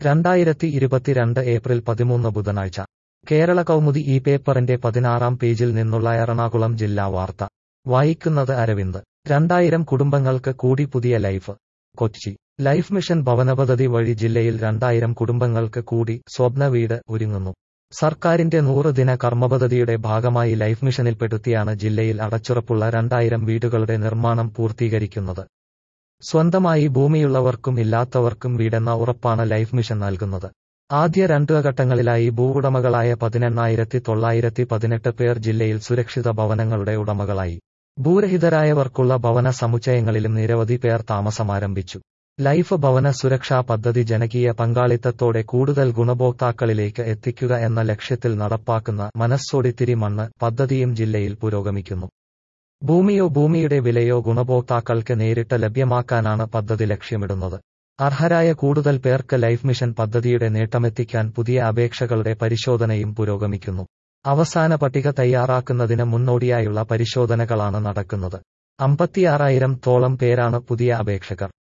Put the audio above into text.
രണ്ടായിരത്തി ഇരുപത്തിരണ്ട് ഏപ്രിൽ പതിമൂന്ന് ബുധനാഴ്ച കേരള കൗമുദി ഈ പേപ്പറിന്റെ പതിനാറാം പേജിൽ നിന്നുള്ള എറണാകുളം ജില്ലാ വാർത്ത വായിക്കുന്നത് അരവിന്ദ് രണ്ടായിരം കുടുംബങ്ങൾക്ക് കൂടി പുതിയ ലൈഫ് കൊച്ചി ലൈഫ് മിഷൻ ഭവന പദ്ധതി വഴി ജില്ലയിൽ രണ്ടായിരം കുടുംബങ്ങൾക്ക് കൂടി സ്വപ്ന വീട് ഒരുങ്ങുന്നു സർക്കാരിന്റെ നൂറ് ദിന കർമ്മപദ്ധതിയുടെ ഭാഗമായി ലൈഫ് മിഷനിൽപ്പെടുത്തിയാണ് ജില്ലയിൽ അടച്ചുറപ്പുള്ള രണ്ടായിരം വീടുകളുടെ നിർമ്മാണം പൂർത്തീകരിക്കുന്നത് സ്വന്തമായി ഭൂമിയുള്ളവർക്കും ഇല്ലാത്തവർക്കും വീടെന്ന ഉറപ്പാണ് ലൈഫ് മിഷൻ നൽകുന്നത് ആദ്യ രണ്ട് ഘട്ടങ്ങളിലായി ഭൂവുടമകളായ പതിനെണ്ണായിരത്തി തൊള്ളായിരത്തി പതിനെട്ട് പേർ ജില്ലയിൽ സുരക്ഷിത ഭവനങ്ങളുടെ ഉടമകളായി ഭൂരഹിതരായവർക്കുള്ള ഭവന സമുച്ചയങ്ങളിലും നിരവധി പേർ താമസമാരംഭിച്ചു ലൈഫ് ഭവന സുരക്ഷാ പദ്ധതി ജനകീയ പങ്കാളിത്തത്തോടെ കൂടുതൽ ഗുണഭോക്താക്കളിലേക്ക് എത്തിക്കുക എന്ന ലക്ഷ്യത്തിൽ നടപ്പാക്കുന്ന മനസ്സോടിത്തിരി മണ്ണ് പദ്ധതിയും ജില്ലയിൽ പുരോഗമിക്കുന്നു ഭൂമിയോ ഭൂമിയുടെ വിലയോ ഗുണഭോക്താക്കൾക്ക് നേരിട്ട് ലഭ്യമാക്കാനാണ് പദ്ധതി ലക്ഷ്യമിടുന്നത് അർഹരായ കൂടുതൽ പേർക്ക് ലൈഫ് മിഷൻ പദ്ധതിയുടെ നേട്ടമെത്തിക്കാൻ പുതിയ അപേക്ഷകളുടെ പരിശോധനയും പുരോഗമിക്കുന്നു അവസാന പട്ടിക തയ്യാറാക്കുന്നതിന് മുന്നോടിയായുള്ള പരിശോധനകളാണ് നടക്കുന്നത് അമ്പത്തിയാറായിരം തോളം പേരാണ് പുതിയ അപേക്ഷകർ